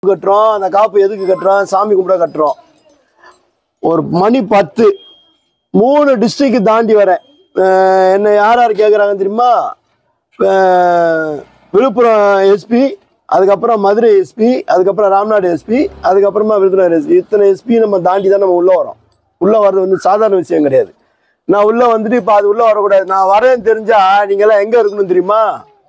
கட்டுறோம் அந்த காப்பு எதுக்கு கட்டுறோம் சாமி கும்பிட கட்டுறோம் ஒரு மணி பத்து மூணு டிஸ்ட்ரிக்ட் தாண்டி வரேன் அஹ் என்ன யார் யார் கேட்குறாங்க தெரியுமா அஹ் விழுப்புரம் எஸ்பி அதுக்கப்புறம் மதுரை எஸ்பி அதுக்கப்புறம் ராம்நாடு எஸ்பி அதுக்கப்புறமா விருதுநகர் எஸ்பி இத்தனை எஸ்பி நம்ம தாண்டி தான் நம்ம உள்ளே வரோம் உள்ளே வர்றது வந்து சாதாரண விஷயம் கிடையாது நான் உள்ளே வந்துட்டு இப்போ அது உள்ளே வரக்கூடாது நான் வரேன்னு தெரிஞ்சா நீங்கெல்லாம் எங்கே இருக்கணும் தெரியுமா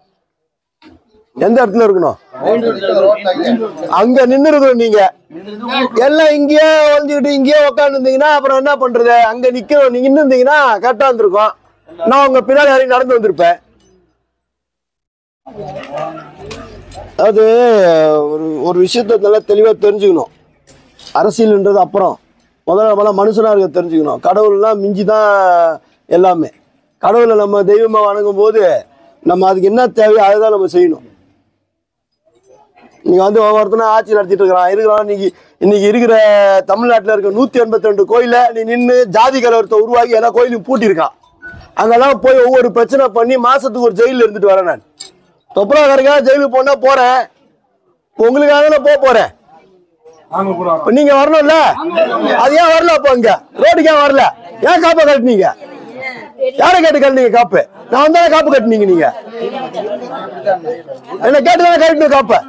எந்த இடத்துல இருக்கணும் அங்க நின்று இருக்கணும் நீங்க எல்லாம் இங்கேயே வந்துக்கிட்டு இங்கேயே உட்காந்துருந்தீங்கன்னா அப்புறம் என்ன பண்றது அங்க நிக்கணும் நீங்க நின்று இருந்தீங்கன்னா கரெக்டா இருந்திருக்கும் நான் உங்க பின்னாடி இறங்கி நடந்து வந்திருப்பேன் அது ஒரு ஒரு விஷயத்த நல்லா தெளிவா தெரிஞ்சுக்கணும் அரசியல்ன்றது அப்புறம் முதல்ல நம்மள மனுஷனா இருக்க தெரிஞ்சுக்கணும் கடவுள்லாம் மிஞ்சி தான் எல்லாமே கடவுளை நம்ம தெய்வமா வணங்கும் போது நம்ம அதுக்கு என்ன தேவையோ அதை தான் நம்ம செய்யணும் நீங்க வந்து ஒவ்வொருத்தனும் ஆட்சி நடத்திட்டு இருக்கிறான் இருக்கிறான் இன்னைக்கு இன்னைக்கு இருக்கிற தமிழ்நாட்டில் இருக்க நூத்தி எண்பத்தி ரெண்டு கோயில நீ நின்று ஜாதி கலவரத்தை உருவாக்கி எல்லா கோயிலும் பூட்டியிருக்கான் அங்கெல்லாம் போய் ஒவ்வொரு பிரச்சனை பண்ணி மாசத்துக்கு ஒரு ஜெயிலில் இருந்துட்டு வரேன் நான் தொப்பலாக்காரங்க ஜெயிலுக்கு போனா போறேன் உங்களுக்காக நான் போக போறேன் இப்ப நீங்க வரணும்ல அது ஏன் வரல அப்ப அங்க ரோடுக்கு ஏன் வரல ஏன் காப்பை கட்டினீங்க யாரை கேட்டு கட்டினீங்க காப்பு நான் வந்தாலும் காப்பு கட்டினீங்க நீங்க என்ன கேட்டு தானே கட்டின காப்பை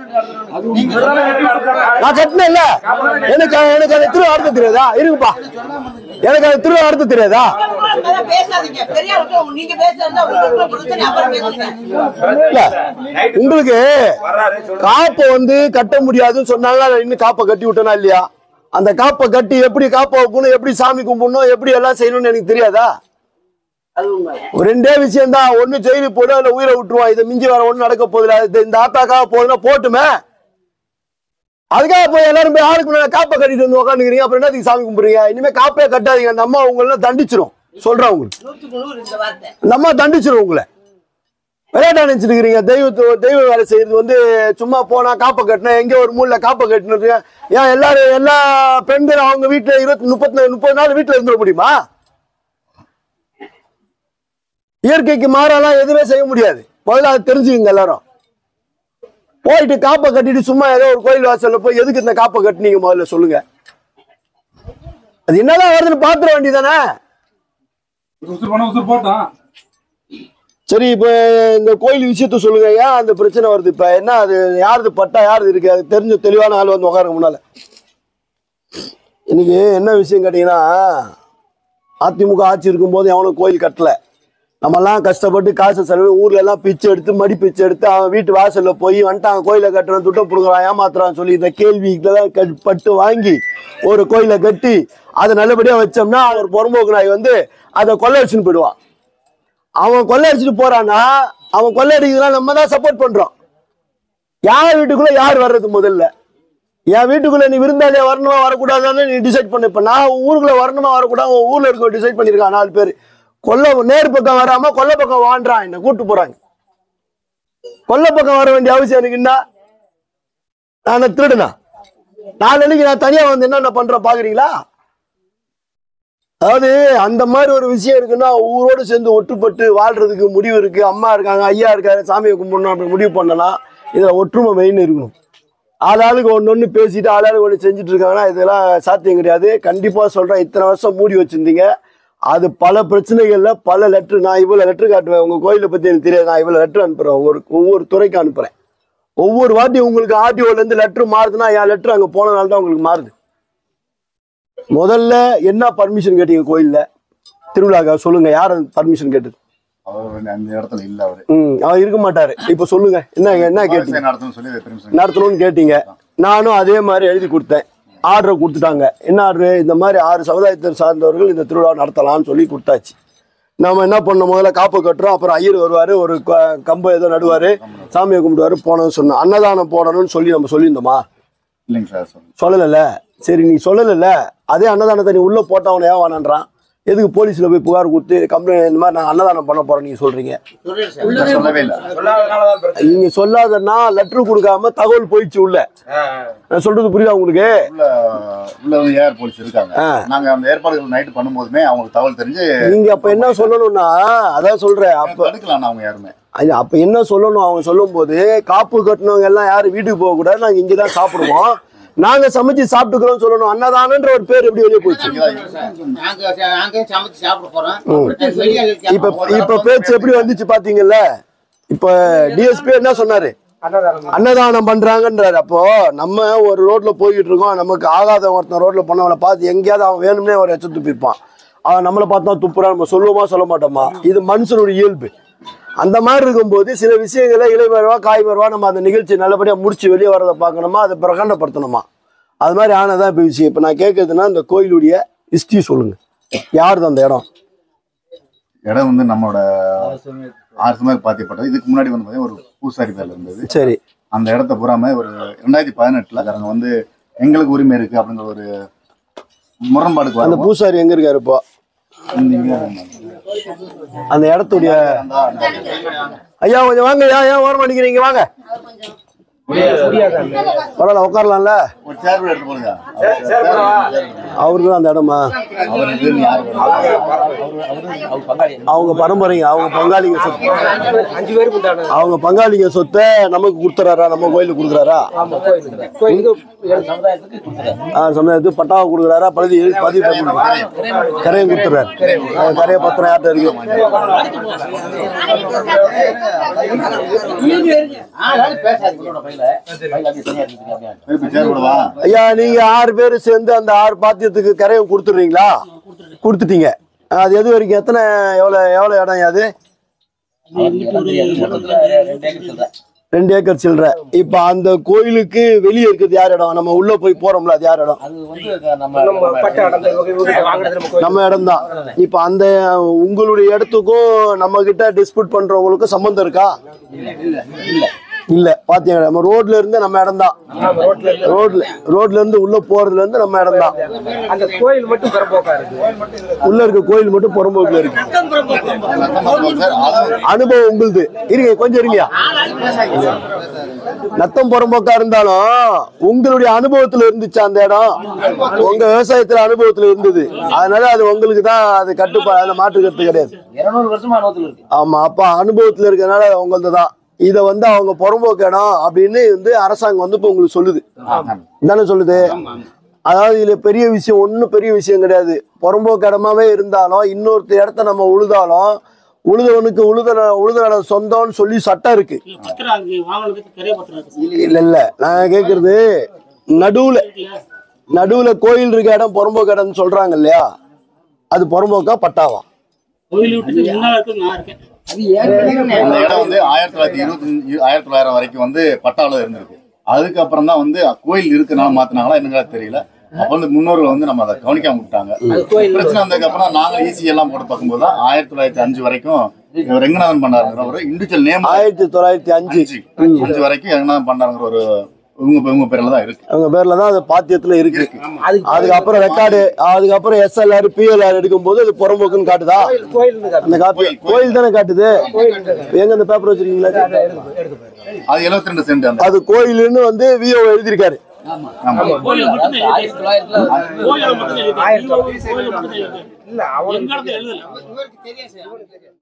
நான் கட்டினேன்ல எனக்கு எனக்கு அந்த திருவிழா அடுத்து தெரியாதா இருக்குப்பா எனக்கு அந்த திருவிழா அடுத்து தெரியாதா அதெல்லாம் பேசாதீங்க பெரியாளுக்கு நீங்க பேசுறதா உங்களுக்கு பிரச்சனை அப்புறம் பேசுங்க இல்ல உங்களுக்கு காப்பை வந்து கட்ட முடியாதுன்னு சொன்னாங்க நான் இன்னும் காப்பை கட்டி விட்டனா இல்லையா அந்த காப்பை கட்டி எப்படி காப்பை வைக்கணும் எப்படி சாமி கும்பிடணும் எப்படி எல்லாம் செய்யணும்னு எனக்கு தெரியாதா ஒரு ரெண்டே விஷயம் தான் ஒண்ணு ஜெயிலுக்கு போடும் இல்ல உயிரை விட்டுருவான் இதை மிஞ்சி வர ஒண்ணு நடக்க போகுதுல இது இந்த ஆத்தாக்காக போகுதுன்னா போட்டுமே அதுக்காக போய் எல்லாரும் போய் ஆளுக்கு முன்னாடி காப்பை கட்டிட்டு வந்து உட்காந்துக்கிறீங்க அப்புறம் என்னத்துக்கு சாமி கும்பிடுறீங்க இனிமே காப்பே கட்டாதீங்க அந்த அம்மா உங்களை தண்டிச்சிரும் சொல்றேன் உங்களுக்கு நூற்றுக்கு நூறு இந்த வார்த்தை அந்த அம்மா தண்டிச்சிரும் உங்களை விளையாட்டா நினைச்சிட்டு இருக்கிறீங்க தெய்வத்து தெய்வ வேலை செய்யறது வந்து சும்மா போனா காப்பை கட்டினேன் எங்க ஒரு மூலைல காப்பை கட்டினது ஏன் எல்லாரும் எல்லா பெண்களும் அவங்க வீட்டுல இருபத்தி முப்பத்தி முப்பது நாள் வீட்டுல இருந்துட முடியுமா இயற்கைக்கு மாறலாம் எதுவுமே செய்ய முடியாது முதல்ல அதை தெரிஞ்சுக்கங்க எல்லாரும் போயிட்டு காப்பை கட்டிட்டு சும்மா ஏதோ ஒரு கோயில் வாசல்ல போய் எதுக்கு இந்த காப்பை கட்டினீங்க முதல்ல சொல்லுங்க அது என்னதான் வருதுன்னு பாத்துற வேண்டியதானே உசுர் பண்ண உசுர் போட்டான் சரி இப்போ இந்த கோயில் விஷயத்த சொல்லுங்க ஏன் அந்த பிரச்சனை வருது இப்ப என்ன அது யாருது பட்டா யாருது இருக்கு அது தெரிஞ்ச தெளிவான ஆள் வந்து உட்காருங்க முன்னால இன்னைக்கு என்ன விஷயம் கேட்டீங்கன்னா அதிமுக ஆட்சி இருக்கும்போது எவனும் கோயில் கட்டல நம்மலாம் கஷ்டப்பட்டு காசு செலவு ஊர்ல எல்லாம் பிச்சை எடுத்து மடி பிச்சை எடுத்து அவன் வீட்டு வாசல்ல போய் வந்துட்டான் கோயிலை கட்டுறான் துட்டை புடுங்குறான் ஏமாத்துறான் சொல்லி இந்த கேள்விக்கெல்லாம் கட்- பட்டு வாங்கி ஒரு கோயிலை கட்டி அதை நல்லபடியா வச்சோம்னா ஒரு பொறம்போக்கு நாய் வந்து அதை கொள்ளடிச்சுன்னு போயிடுவான் அவன் கொள்ளையடிச்சிட்டு போறான்னா அவன் கொள்ளையடிக்கலாம் நம்ம தான் சப்போர்ட் பண்றோம் யார் வீட்டுக்குள்ள யார் வர்றது முதல்ல என் வீட்டுக்குள்ள நீ விருந்தாளியா வரணுமா வரக்கூடாதான்னு நீ டிசைட் பண்ண இப்ப நான் உன் ஊருக்குள்ள வரணுமா வரக்கூடாது உன் ஊர்ல இருக்க டிசைட் பண்ணிருக்கான் நாலு பேர் கொல்ல நேர் பக்கம் வராம கொல்லை பக்கம் வாண்டான் என்ன கூட்டு போறாங்க கொல்லை பக்கம் வர வேண்டிய அவசியம் எனக்கு என்ன நான் என்ன திருடுனா நாளைக்கு நான் தனியா வந்து என்னென்ன பண்றேன் பாக்குறீங்களா அதாவது அந்த மாதிரி ஒரு விஷயம் இருக்குன்னா ஊரோடு சேர்ந்து ஒற்றுப்பட்டு வாழ்றதுக்கு முடிவு இருக்கு அம்மா இருக்காங்க ஐயா இருக்காரு சாமியை கும்பிடணும் அப்படி முடிவு பண்ணலாம் இதுல ஒற்றுமை மெயின் இருக்கணும் ஆளாளுக்கு ஒன்று ஒன்று பேசிட்டு ஆளாளுக்கு ஒன்று செஞ்சுட்டு இருக்காங்கன்னா இதெல்லாம் சாத்தியம் கிடையாது கண்டிப்பா சொல்றேன் இத்தனை வருஷம் மூடி வச்சிருந்தீங்க அது பல பிரச்சனைகள்ல பல லெட்டர் நான் இவ்வளவு லெட்டர் காட்டுவேன் உங்க கோயிலை பத்தி எனக்கு தெரியாது நான் இவ்வளவு லெட்டர் அனுப்புறேன் ஒவ்வொரு ஒவ்வொரு துறைக்கு அனுப்புறேன் ஒவ்வொரு வாட்டி உங்களுக்கு ஆர்டிஓல இருந்து லெட்டர் மாறுதுன்னா என் லெட்டர் அங்க போனனால தான் உங்களுக்கு மாறுது முதல்ல என்ன பர்மிஷன் கேட்டீங்க கோயில்ல திருவிழாக்கா சொல்லுங்க யார் பர்மிஷன் கேட்டது அவர் வந்து அந்த இடத்துல இல்ல அவரு ம் அவர் இருக்க மாட்டாரு இப்ப சொல்லுங்க என்ன என்ன கேட்டீங்க விவசாயம் நடத்தணும்னு சொல்லி பெருமிஷன் நடத்தணும்னு கேட்டீங்க நானும் அதே மாதிரி எழுதி கொடுத்தேன் ஆர்டர் கொடுத்துட்டாங்க என்ன ஆர்டர் இந்த மாதிரி ஆறு சமுதாயத்தை சார்ந்தவர்கள் இந்த திருவிழா நடத்தலாம்னு சொல்லி கொடுத்தாச்சு நாம என்ன பண்ணோம் முதல்ல காப்பு கட்டுறோம் அப்புறம் ஐயர் வருவாரு ஒரு க- கம்பை ஏதோ நடுவாரு சாமியை கும்பிடுவாரு போனோம்னு சொன்னோம் அன்னதானம் போடணும்னு சொல்லி நம்ம சொல்லியிருந்தோமா இல்லைங்க சார் சொல்லுங்க சொல்லலைல்ல சரி நீ சொல்லலைல்ல அதே அன்னதானத்தை நீ உள்ள போட்டவன ஏன் வேணான்றான் எதுக்கு போலீஸ்ல போய் புகார் கொடுத்து கம்ப்ளைண்ட் இந்த மாதிரி நான் அன்னதானம் பண்ண போறேன் நீங்க சொல்றீங்க இல்ல, சொல்லவே இல்ல சொல்லாதனாலதான் பிரச்சனை நீங்க சொல்லாதன்னா லெட்டர் கொடுக்காம தகவல் போயிடுச்சு உள்ள ஆ, நான் சொல்றது புரியுதா உங்களுக்கு உள்ள உள்ள வந்து ஏஆர் போலீஸ் இருக்காங்க ஆ. நாங்க அந்த ஏற்பாடுகள் நைட் பண்ணும்போதுமே அவங்களுக்கு தகவல் தெரிஞ்சு நீங்க அப்ப என்ன சொல்லணும்னா அதான் சொல்றேன் அப்ப தடுக்கலாம் அவங்க யாருமே அது அப்ப என்ன சொல்லணும் அவங்க சொல்லும்போது காப்பு கட்டினவங்க எல்லாம் யாரும் வீட்டுக்கு போக கூடாது நாங்க இங்கதான் சாப்பிடுவோம் நாங்க சமைச்சு சாப்பிட்டுக்கிறோம் சொல்லணும் அன்னதானன்ற ஒரு பேர் எப்படி வெளியே போச்சு நாங்க நாங்க சமைச்சு சாப்பிட போறோம் வெளியே இப்ப இப்ப பேச்சு எப்படி வந்துச்சு பாத்தீங்கல்ல இப்ப டிஎஸ்பி என்ன சொன்னாரு அன்னதானம் பண்றாங்கன்றாரு அப்போ நம்ம ஒரு ரோட்ல போய்கிட்டு இருக்கோம் நமக்கு ஆகாத ஒருத்தன் ரோட்ல போனவனை பார்த்து எங்கேயாவது அவன் வேணும்னே ஒரு எச்ச துப்பிப்பான் அவன் நம்மளை பார்த்தா துப்புறான் நம்ம சொல்லுவோமா சொல்ல மாட்டோமா இது மனுஷனுடைய இயல்பு அந்த மாதிரி இருக்கும்போது சில விஷயங்களை இலைமருவா காய்மருவா நம்ம அந்த நிகழ்ச்சி நல்லபடியா முடிச்சு வெளியே வரதை பார்க்கணுமா அதை பிரகண்டப்படுத்தணுமா அது மாதிரி ஆனதான் இப்போ விஷயம் இப்போ நான் கேட்கறதுன்னா இந்த கோயிலுடைய ஹிஸ்டரி சொல்லுங்க யாருது அந்த இடம் இடம் வந்து நம்மளோட ஆறு மாதிரி பாத்தியப்பட்டது இதுக்கு முன்னாடி வந்து பாத்தீங்கன்னா ஒரு பூசாரி பேர்ல இருந்தது சரி அந்த இடத்த பூராம ஒரு ரெண்டாயிரத்தி பதினெட்டுல அவங்க வந்து எங்களுக்கு உரிமை இருக்கு அப்படிங்கிற ஒரு முரண்பாடுக்கு அந்த வரவும் பூசாரி எங்க இருக்காரு இப்போ இங்க அந்த இடத்துடைய அந்த- ஐயா கொஞ்சம் வாங்க ஐயா ஏன் ஓரம் அடிக்கிறீங்க வாங்க பரவாயில்ல உட்காரலாம்ல ஒரு சேர் கூட எடுத்து போடுங்க அவருக்கு தான் அந்த இடமா அவர் இதுன்னு யாரு அவங்க பரம்பரைங்க அவங்க பங்காளிங்க சொத்து அஞ்சு பேருக்கு உண்டான அவங்க பங்காளிங்க சொத்தை நமக்கு கொடுத்துறாரா நம்ம கோயிலுக்கு கொடுக்குறாரா ஆமா கோயில் கோயிலுக்கு ஆ சமயத்துக்கு பட்டாவை கொடுக்குறாரா பதிவு எழுதி பதிவு பண்ணி கரையை கொடுத்துறாரு கரையை பத்திரம் யார்கிட்ட இருக்கு திருப்பி சேர் கூட வா ஐயா நீங்க ஆறு பேர் சேர்ந்து அந்த ஆறு பாத்தியத்துக்கு கரையை கொடுத்துடுறீங்களா கொடுத்துட்டீங்க அது எது வரைக்கும் எத்தனை எவ்வளவு எவ்வளவு இடம் அது ரெண்டு ஏக்கர் சில்லற இப்ப அந்த கோயிலுக்கு வெளியே இருக்குது யார் இடம் நம்ம உள்ள போய் போறோம்ல அது யார் இடம் நம்ம பட்ட அடந்த வகை வீடு வாங்குறது நம்ம கோயில் நம்ம இடம் தான் இப்ப அந்த உங்களுடைய இடத்துக்கும் நம்ம கிட்ட டிஸ்பியூட் பண்றவங்களுக்கும் சம்பந்தம் இருக்கா இல்ல பாத்தீங்க நம்ம ரோட்ல இருந்து நம்ம இடம் தான் ஆமா, ரோட்ல இருந்து ரோட்ல ரோட்ல இருந்து உள்ள போறதுல இருந்து நம்ம இடம் தான் அந்த கோயில் மட்டும் பெறப்போக்கா இருக்கு உள்ள இருக்க கோயில் மட்டும் புறம்போக்குல இருக்கு சார் அது அனுபவம் உங்களுது இருங்க கொஞ்சம் இருங்கயா நத்தம் புறம்போக்கா இருந்தாலும் உங்களுடைய அனுபவத்துல இருந்துச்சு அந்த இடம் உங்க விவசாயத்துல அனுபவத்துல இருந்தது அதனால அது உங்களுக்கு தான் அது கட்டுப்பா அதுல மாற்று கருத்து கிடையாது இருநூறு வருஷமா அனுபவத்தில் இருக்கு ஆமா அப்ப அனுபவத்துல இருக்கறனால உங்களது தான் இத வந்து அவங்க புறம்போக்கு இடம் அப்படின்னு வந்து அரசாங்கம் வந்து இப்ப உங்களுக்கு சொல்லுது தானே சொல்லுது அதாவது இதுல பெரிய விஷயம் ஒண்ணும் பெரிய விஷயம் கிடையாது புறம்போக்கு இடமாவே இருந்தாலும் இன்னொருத்த இடத்த நம்ம உழுதாலும் உழுதவனுக்கு உழுத உழுத இடம் சொந்தம்னு சொல்லி சட்டம் இருக்கு பத்திரம் அங்க வாங்கினதுக்கு பெரிய பத்திரம் இருக்கு இல்ல இல்ல நான் கேக்குறது நடுவுல நடுவுல கோயில் இருக்க இடம் புறம்போக்கு இடம்னு சொல்றாங்க இல்லையா அது புறம்போக்கா பட்டாவா கோயில் விட்டு முன்னால இருக்கு நான் இருக்கேன் அந்த இடம் வந்து ஆயிரத்தி தொள்ளாயிரத்தி இருபத்தி ஆயிரத்தி தொள்ளாயிரம் வரைக்கும் வந்து பட்டாளம் இருந்திருக்கு அதுக்கப்புறம் தான் வந்து கோயில் இருக்கனால மாத்தினாங்களா என்னங்க தெரியல அப்ப வந்து முன்னோர்கள் வந்து நம்ம அதை கவனிக்காம விட்டாங்க பிரச்சனை வந்ததுக்கு அப்புறம் நாங்க ஈஸி எல்லாம் போட்டு பார்க்கும்போது தான் ஆயிரத்தி தொள்ளாயிரத்தி அஞ்சு வரைக்கும் இவர் ரெங்கநாதன் பண்ணாருங்கிற ஒரு இண்டிவிஜுவல் நேம் ஆயிரத்தி தொள்ளாயிரத்தி அஞ்சு அஞ்சு அஞ்சு வரைக்கும் ரெங்கநாதன் பண்ணாருங்கிற ஒரு இவங்க இவங்க பேர்ல தான் இருக்கு அவங்க பேர்ல தான் அது பாத்தியத்துல இருக்கு அதுக்கப்புறம் ரெக்கார்டு அதுக்கப்புறம் எஸ்எல்ஆர் பிஎல்ஆர் எடுக்கும்போது அது புறம்போக்குன்னு காட்டுதா கோயில் இருக்கு அந்த காப்பி கோயில் தானே காட்டுது எங்க அந்த பேப்பர் வச்சிருக்கீங்களா அது 72 ரெண்டு சென்ட் அந்த அது கோயிலுன்னு வந்து விஓ எழுதியிருக்காரு ஆமா கோயில் மட்டும் தான் எழுதி கோயில் மட்டும் தான் எழுதி ஆயிரத்தி கோயில் மட்டும் தான் எழுதி இல்ல அவன் எங்க இடத்துல எழுதல இவருக்கு தெரியும் சார்